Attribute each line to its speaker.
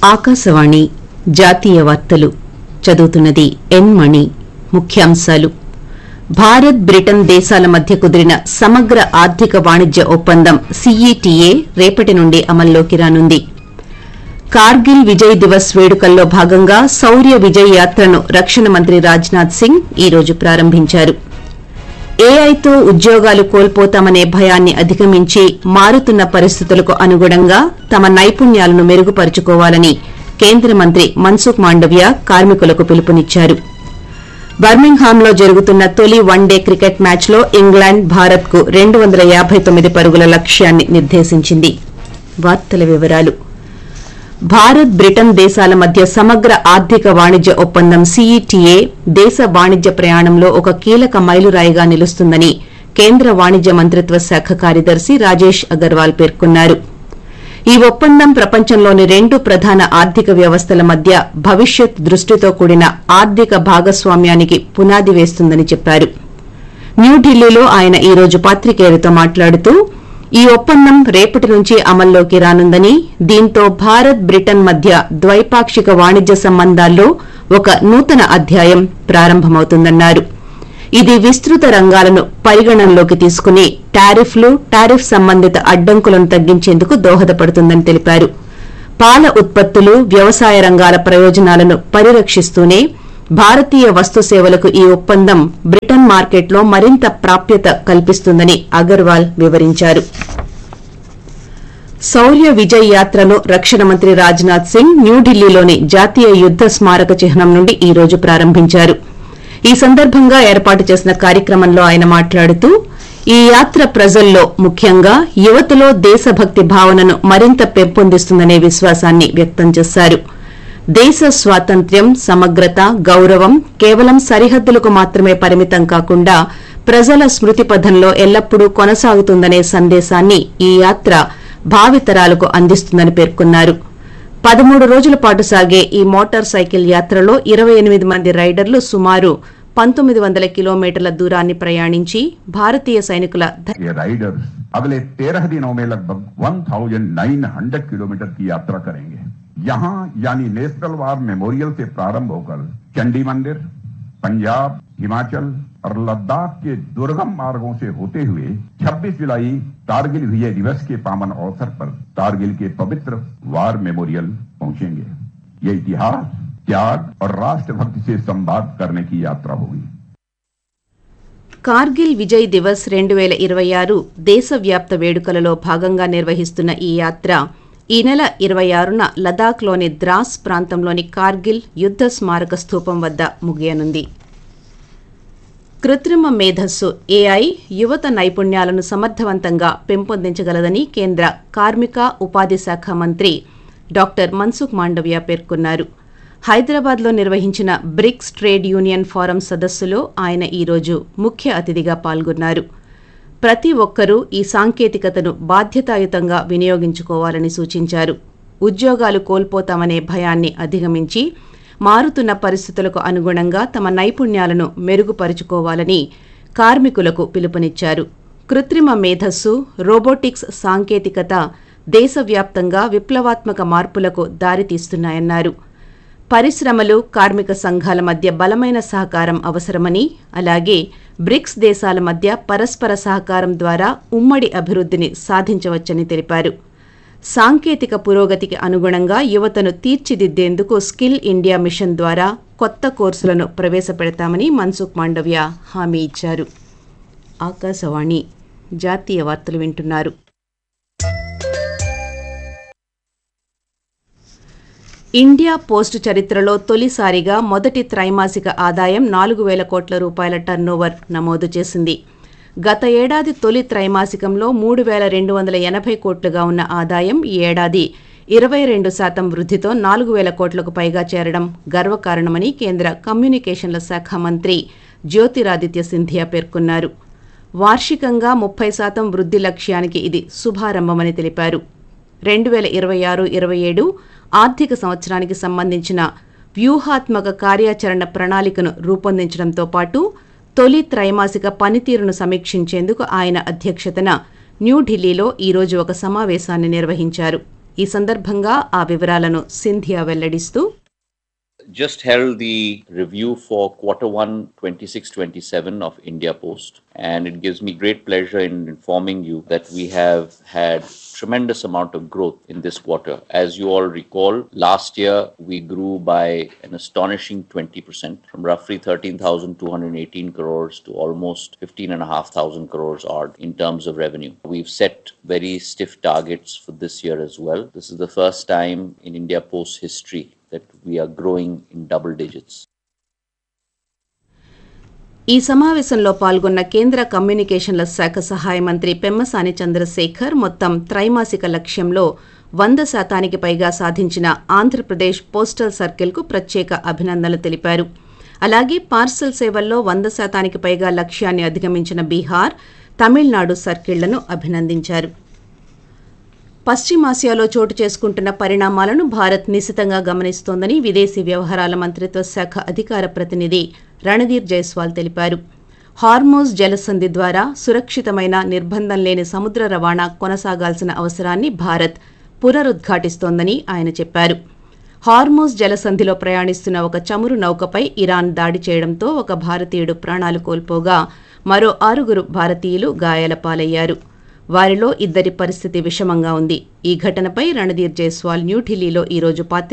Speaker 1: ఆకాశవాణి జాతీయ వార్తలు చదువుతున్నది ఎన్ మణి ముఖ్యాంశాలు భారత్ బ్రిటన్ దేశాల మధ్య కుదిరిన సమగ్ర ఆర్థిక వాణిజ్య ఒప్పందం సీఈటీఏ రేపటి నుండి అమల్లోకి రానుంది కార్గిల్ విజయ్ దివస్ వేడుకల్లో భాగంగా శౌర్య విజయ్ యాత్రను రక్షణ మంత్రి రాజ్నాథ్ సింగ్ ఈ రోజు ప్రారంభించారు ఏఐతో ఉద్యోగాలు కోల్పోతామనే భయాన్ని అధిగమించి మారుతున్న పరిస్థితులకు అనుగుణంగా తమ నైపుణ్యాలను మెరుగుపరుచుకోవాలని కేంద్ర మంత్రి మన్సుఖ్ మాండవ్య కార్మికులకు పిలుపునిచ్చారు బర్మింగ్హామ్లో జరుగుతున్న తొలి వన్డే క్రికెట్ మ్యాచ్లో ఇంగ్లాండ్ భారత్కు రెండు వందల యాబై తొమ్మిది పరుగుల లక్ష్యాన్ని నిర్దేశించింది వార్తల వివరాలు భారత్ బ్రిటన్ దేశాల మధ్య సమగ్ర ఆర్థిక వాణిజ్య ఒప్పందం సీఈటీఏ దేశ వాణిజ్య ప్రయాణంలో ఒక కీలక మైలురాయిగా నిలుస్తుందని కేంద్ర వాణిజ్య మంత్రిత్వ శాఖ కార్యదర్శి రాజేష్ అగర్వాల్ పేర్కొన్నారు ఈ ఒప్పందం ప్రపంచంలోని రెండు ప్రధాన ఆర్థిక వ్యవస్థల మధ్య భవిష్యత్ దృష్టితో కూడిన ఆర్థిక భాగస్వామ్యానికి పునాది వేస్తుందని చెప్పారు న్యూఢిల్లీలో ఆయన ఈ రోజు పాత్రికేయులతో మాట్లాడుతూ ఈ ఒప్పందం రేపటి నుంచి అమల్లోకి రానుందని దీంతో భారత్ బ్రిటన్ మధ్య ద్వైపాక్షిక వాణిజ్య సంబంధాల్లో ఒక నూతన అధ్యాయం ప్రారంభమవుతుందన్నారు ఇది విస్తృత రంగాలను పరిగణనలోకి తీసుకుని టారిఫ్లు టారిఫ్ సంబంధిత అడ్డంకులను తగ్గించేందుకు దోహదపడుతుందని తెలిపారు పాల ఉత్పత్తులు వ్యవసాయ రంగాల ప్రయోజనాలను పరిరక్షిస్తూనే భారతీయ వస్తు సేవలకు ఈ ఒప్పందం బ్రిటన్ మార్కెట్లో మరింత ప్రాప్యత కల్పిస్తుందని అగర్వాల్ వివరించారు శౌర్య విజయ్ యాత్రను రక్షణ మంత్రి రాజ్నాథ్ సింగ్ న్యూఢిల్లీలోని జాతీయ యుద్ద స్మారక చిహ్నం నుండి ఈ రోజు ప్రారంభించారు ఈ సందర్భంగా ఏర్పాటు చేసిన కార్యక్రమంలో ఆయన మాట్లాడుతూ ఈ యాత్ర ప్రజల్లో ముఖ్యంగా యువతలో దేశభక్తి భావనను మరింత పెంపొందిస్తుందనే విశ్వాసాన్ని వ్యక్తం చేశారు దేశ స్వాతంత్ర్యం సమగ్రత గౌరవం కేవలం సరిహద్దులకు మాత్రమే పరిమితం కాకుండా ప్రజల స్మృతి పథంలో ఎల్లప్పుడూ కొనసాగుతుందనే సందేశాన్ని ఈ యాత్ర భావితరాలకు అందిస్తుందని పేర్కొన్నారు పదమూడు రోజుల పాటు సాగే ఈ మోటార్ సైకిల్ యాత్రలో ఇరవై ఎనిమిది మంది రైడర్లు సుమారు పంతొమ్మిది వందల కిలోమీటర్ల దూరాన్ని ప్రయాణించి భారతీయ సైనికుల
Speaker 2: ये राइडर्स अगले तेरह दिनों में लगभग 1900 किलोमीटर की यात्रा करेंगे यहाँ यानी नेशनल वार मेमोरियल से प्रारंभ होकर चंडी मंदिर पंजाब हिमाचल और लद्दाख के दुर्गम मार्गों से होते हुए 26 जुलाई कारगिल विजय दिवस के पावन अवसर पर कारगिल के पवित्र वार मेमोरियल पहुंचेंगे ये इतिहास त्याग और राष्ट्रभक्ति से संवाद करने की यात्रा होगी
Speaker 1: కార్గిల్ విజయ్ దివస్ రెండు వేల ఇరవై ఆరు దేశవ్యాప్త వేడుకలలో భాగంగా నిర్వహిస్తున్న ఈ యాత్ర ఈ నెల ఇరవై ఆరున లదాఖ్లోని ద్రాస్ ప్రాంతంలోని కార్గిల్ యుద్ద స్మారక స్థూపం వద్ద ముగియనుంది కృత్రిమ మేధస్సు ఏఐ యువత నైపుణ్యాలను సమర్థవంతంగా పెంపొందించగలదని కేంద్ర కార్మిక ఉపాధి శాఖ మంత్రి డాక్టర్ మన్సుఖ్ మాండవ్య పేర్కొన్నారు హైదరాబాద్లో నిర్వహించిన బ్రిక్స్ ట్రేడ్ యూనియన్ ఫోరం సదస్సులో ఆయన ఈరోజు ముఖ్య అతిథిగా పాల్గొన్నారు ప్రతి ఒక్కరూ ఈ సాంకేతికతను బాధ్యతాయుతంగా వినియోగించుకోవాలని సూచించారు ఉద్యోగాలు కోల్పోతామనే భయాన్ని అధిగమించి మారుతున్న పరిస్థితులకు అనుగుణంగా తమ నైపుణ్యాలను మెరుగుపరుచుకోవాలని కార్మికులకు పిలుపునిచ్చారు కృత్రిమ మేధస్సు రోబోటిక్స్ సాంకేతికత దేశవ్యాప్తంగా విప్లవాత్మక మార్పులకు దారితీస్తున్నాయన్నారు పరిశ్రమలు కార్మిక సంఘాల మధ్య బలమైన సహకారం అవసరమని అలాగే బ్రిక్స్ దేశాల మధ్య పరస్పర సహకారం ద్వారా ఉమ్మడి అభివృద్ధిని సాధించవచ్చని తెలిపారు సాంకేతిక పురోగతికి అనుగుణంగా యువతను తీర్చిదిద్దేందుకు స్కిల్ ఇండియా మిషన్ ద్వారా కొత్త కోర్సులను ప్రవేశపెడతామని మన్సుఖ్ మాండవ్య హామీ ఇచ్చారు ఆకాశవాణి జాతీయ వార్తలు వింటున్నారు ఇండియా పోస్ట్ చరిత్రలో తొలిసారిగా మొదటి త్రైమాసిక ఆదాయం నాలుగు వేల కోట్ల రూపాయల టర్నోవర్ నమోదు చేసింది గత ఏడాది తొలి త్రైమాసికంలో మూడు వేల రెండు వందల ఎనభై కోట్లుగా ఉన్న ఆదాయం ఈ ఏడాది ఇరవై రెండు శాతం వృద్ధితో నాలుగు వేల కోట్లకు పైగా చేరడం గర్వకారణమని కేంద్ర కమ్యూనికేషన్ల శాఖ మంత్రి జ్యోతిరాదిత్య సింధియా పేర్కొన్నారు వార్షికంగా ముప్పై శాతం వృద్ధి లక్ష్యానికి ఇది శుభారంభమని తెలిపారు రెండు వేల ఇరవై ఆరు ఇరవై ఏడు ఆర్థిక సంవత్సరానికి సంబంధించిన వ్యూహాత్మక కార్యాచరణ ప్రణాళికను రూపొందించడంతో పాటు తొలి త్రైమాసిక పనితీరును సమీక్షించేందుకు ఆయన అధ్యక్షతన న్యూఢిల్లీలో ఈరోజు ఒక సమావేశాన్ని నిర్వహించారు ఈ సందర్భంగా ఆ వివరాలను Scindia వెల్లడిస్తూ
Speaker 3: just held the review for quarter one 26-27 of India Post and it gives me great pleasure in informing you that we have had tremendous amount of growth in this quarter. As you all recall, last year we grew by an astonishing 20% from roughly 13,218 crores to almost 15,500 crores odd in terms of revenue. We've set very stiff targets for this year as well. This is the first time in India Post history that we are growing in double digits.
Speaker 1: ఈ సమావేశంలో పాల్గొన్న కేంద్ర కమ్యూనికేషన్ల శాఖ సహాయ మంత్రి పెమ్మసాని చంద్రశేఖర్ మొత్తం త్రైమాసిక లక్ష్యంలో వంద శాతానికి పైగా సాధించిన ఆంధ్రప్రదేశ్ పోస్టల్ సర్కిల్కు ప్రత్యేక అభినందనలు తెలిపారు అలాగే పార్సల్ సేవల్లో వంద శాతానికి పైగా లక్ష్యాన్ని అధిగమించిన బీహార్ తమిళనాడు సర్కిళ్లను అభినందించారు పశ్చిమాసియాలో చోటు చేసుకుంటున్న పరిణామాలను భారత్ నిశితంగా గమనిస్తోందని విదేశీ వ్యవహారాల మంత్రిత్వ శాఖ అధికార ప్రతినిధి రణధీర్ జైస్వాల్ తెలిపారు హార్మోజ్ జలసంధి ద్వారా సురక్షితమైన నిర్బంధం లేని సముద్ర రవాణా కొనసాగాల్సిన అవసరాన్ని భారత్ పునరుద్ఘాటిస్తోందని ఆయన చెప్పారు హార్మోజ్ జలసంధిలో ప్రయాణిస్తున్న ఒక చమురు నౌకపై ఇరాన్ దాడి చేయడంతో ఒక భారతీయుడు ప్రాణాలు కోల్పోగా మరో ఆరుగురు భారతీయులు గాయాల పాలయ్యారు వారిలో ఇద్దరి పరిస్థితి విషమంగా ఉంది ఈ ఘటనపై రణధీర్ జైస్వాల్ న్యూఢిల్లీలో ఈరోజు పాత్రికేయులతో